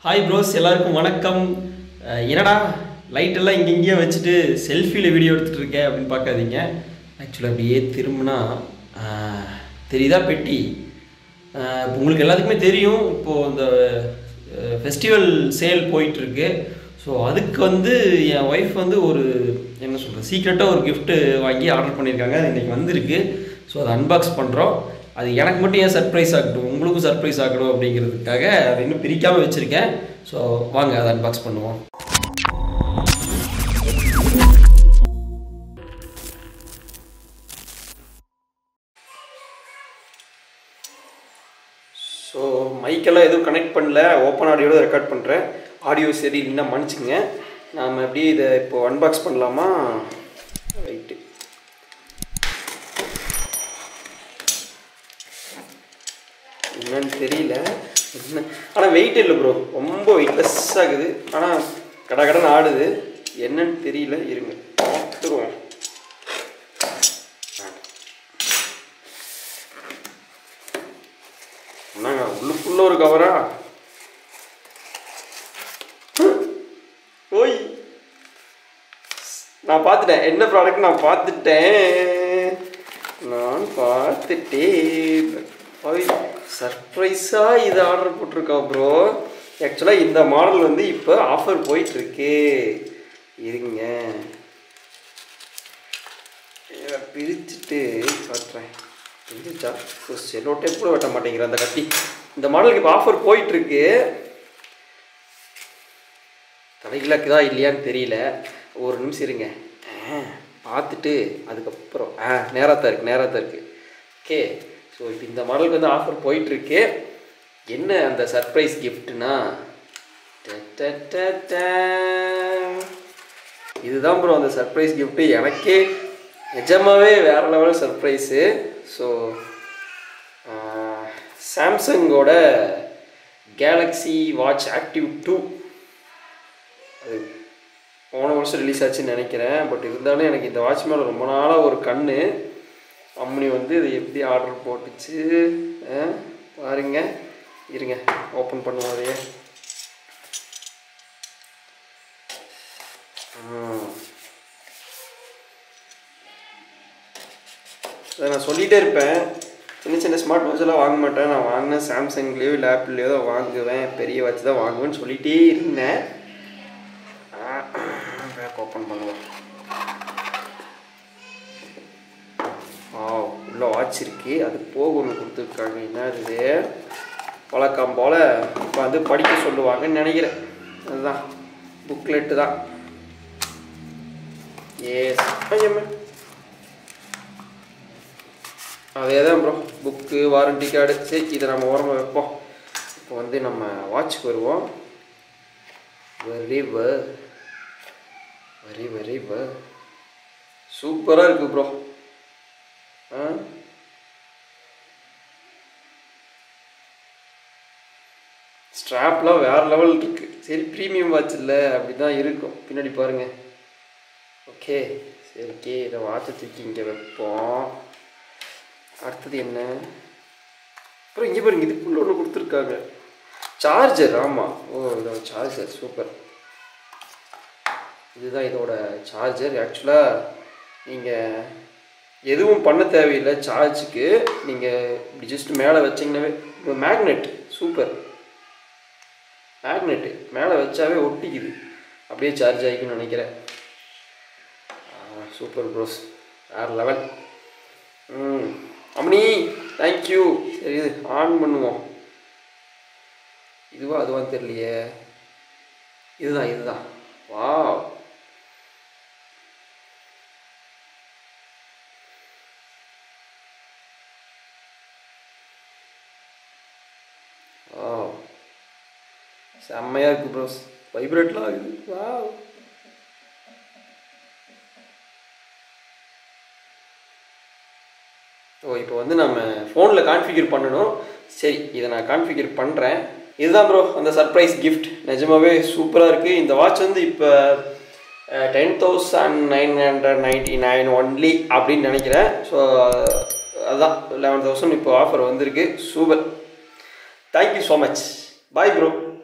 Hi bros எல்லாருக்கும் வணக்கம் அஹ் என்னடா லைட் எல்லாம் இங்கே இங்கேயே வச்சுட்டு செல்ஃபியில் வீடியோ எடுத்துகிட்டு இருக்கேன் அப்படின்னு பார்க்காதீங்க ஆக்சுவலாக அப்படியே திரும்பினா அஹ், தெரியுதா பெட்டி அஹ், இப்போ உங்களுக்கு எல்லாத்துக்குமே தெரியும் இப்போது இந்த ஃபெஸ்டிவல் சேல் போயிட்டுருக்கு ஸோ அதுக்கு வந்து என் ஒய்ஃப் வந்து ஒரு என்ன சொல்கிறது சீக்ரெட்டாக ஒரு gift வாங்கி ஆர்டர் பண்ணியிருக்காங்க அது இன்றைக்கி வந்திருக்கு ஸோ அதை அன்பாக்ஸ் பண்ணுறோம் அது எனக்கு மட்டும் ஏன் சர்ப்ரைஸ் ஆகட்டும் உங்களுக்கும் சர்ப்ரைஸ் ஆகணும் அப்படிங்கிறதுக்காக அதை இன்னும் பிரிக்காமல் வச்சுருக்கேன் ஸோ வாங்க அதை அன்பாக்ஸ் பண்ணுவோம் ஸோ மைக்கெல்லாம் எதுவும் கனெக்ட் பண்ணல ஓப்பன் ஆடியோட ரெக்கார்ட் பண்ணுறேன் ஆடியோ சரி இல்லைன்னா மன்னிச்சுங்க நாம் அப்படியே இதை இப்போ அன்பாக்ஸ் பண்ணலாமா ரைட்டு என்னன்னு தெரியல என்ன ஆனால் வெயிட் இல்லை ப்ரோ ரொம்ப வெயிட்லெஸ் ஆகுது ஆனால் கட கடன்னு ஆடுது என்னன்னு தெரியல இருங்க பார்த்துருவோம் என்னங்க உள்ளுக்குள்ள ஒரு கவரா ஓய் நான் பார்த்துட்டேன் என்ன ப்ராடக்ட் நான் பார்த்துட்டேன் நான் பார்த்துட்டேன் ஓய் சர்ப்ரைஸாக இது ஆர்டர் போட்டிருக்கா ப்ரோ ஆக்சுவலாக இந்த மாடல் வந்து இப்போ ஆஃபர் போயிட்டுருக்கு இருங்க இதை பிரிச்சுட்டு காட்டுறேன் பிரிச்சா செல்லோ டேப் கூட வெட்ட மாட்டேங்கிற அந்த கத்தி இந்த மாடலுக்கு இப்போ ஆஃபர் போயிட்டுருக்கு தலைகிழக்குதா இல்லையான்னு தெரியல ஒரு நிமிஷம் இருங்க ஆ, பார்த்துட்டு அதுக்கப்புறம் ஆ நேராக தான் இருக்குது நேராக தான் இருக்குது ஓகே ஸோ இப்போ இந்த மாடலுக்கு வந்து ஆஃபர் போயிட்டுருக்கு என்ன அந்த சர்ப்ரைஸ் கிஃப்ட்னா இதுதான் ப்ரோ அந்த சர்ப்ரைஸ் கிஃப்ட்டு எனக்கே நிஜமாவே வேறு லெவல் சர்ப்ரைஸு ஸோ சாம்சங்கோட கேலக்ஸி வாட்ச் ஆக்டிவ் டூ அது போன வருஷம் ரிலீஸ் ஆச்சுன்னு நினைக்கிறேன் பட் இருந்தாலும் எனக்கு இந்த வாட்ச் மேலே ரொம்ப நாளாக ஒரு கண்ணு அம்மனி வந்து இதை எப்படி ஆர்டர் போட்டுச்சு ஆ, பாருங்க இருங்க ஓப்பன் பண்ணுவோம் அதையே ஆ. அதை நான் சொல்லிகிட்டே இருப்பேன் சின்ன சின்ன ஸ்மார்ட் வாட்ச் எல்லாம் வாங்க மாட்டேன் நான் வாங்கினேன் சாம்சங்லேயோ இல்லை ஆப்பிள்லேயோ தான் வாங்குவேன் பெரிய வாட்ச் தான் வாங்குவேன்னு சொல்லிகிட்டே இருந்தேன் பேக் ஓப்பன் பண்ணுவோம் ஆ உள்ள வாட்ச் இருக்கு அது போக ஒன்று கொடுத்துருக்காங்க என்ன இது வழக்கம் போல் இப்போ வந்து படிக்க சொல்லுவாங்கன்னு நினைக்கிறேன் அதுதான் புக்லெட்டு தான் ஏஸ் ஐயம்மே அதே தான் ப்ரோ புக்கு வாரண்டி கார்டு சரி இதை நம்ம ஓரமாக வைப்போம் இப்போ வந்து நம்ம வாட்ச்க்கு வருவோம் வெரி வெ வெரி வெரி வெ சூப்பராக இருக்குது ப்ரோ ஆ ஸ்ட்ராப்லாம் வேறு லெவல் இருக்குது சரி ப்ரீமியம் வாட்ச் இல்லை அப்படி தான் இருக்கும் பின்னாடி பாருங்கள் ஓகே சரி ஓகே இதை வாட்சை தூக்கி இங்கே வைப்போம் அடுத்தது என்ன அப்புறம் இங்கே பாருங்க இதுக்குள்ள ஒன்று கொடுத்துருக்காங்க சார்ஜர் ஆமாம் ஓ இதோட சார்ஜர் சூப்பர் இதுதான் இதோட சார்ஜர் ஆக்சுவலாக நீங்கள் எதுவும் பண்ண தேவையில்லை சார்ஜுக்கு நீங்கள் இப்படி ஜஸ்ட் மேலே வச்சிங்கனாவே மேக்னெட் சூப்பர் மேக்னெட்டு மேலே வச்சாவே ஒட்டிக்குது அப்படியே சார்ஜ் ஆகிக்குன்னு நினைக்கிறேன் சூப்பர் ப்ரோஸ் வேறு லெவல் ம் அம்மனி தேங்க்யூ சரி இது ஆன் பண்ணுவோம் இதுவா அதுவான்னு தெரியலையே இதுதான் இதுதான் வாவ் வாவ் செம்மையாக இருக்குது ப்ரோஸ் வைப்ரேட்லாம் ஆகுது வாவ் ஓ இப்போ வந்து நம்ம ஃபோனில் கான்ஃபிகர் பண்ணணும் சரி இதை நான் கான்ஃபிகர் பண்ணுறேன் இதுதான் ப்ரோ அந்த சர்ப்ரைஸ் கிஃப்ட் நிஜமாவே சூப்பராக இருக்குது இந்த வாட்ச் வந்து இப்போ ten thousand nine hundred ninety nine only அப்படின்னு நினைக்கிறேன் ஸோ அதுதான் லெவன் தௌசண்ட் இப்போ ஆஃபர் வந்திருக்கு super thank you so much bye bro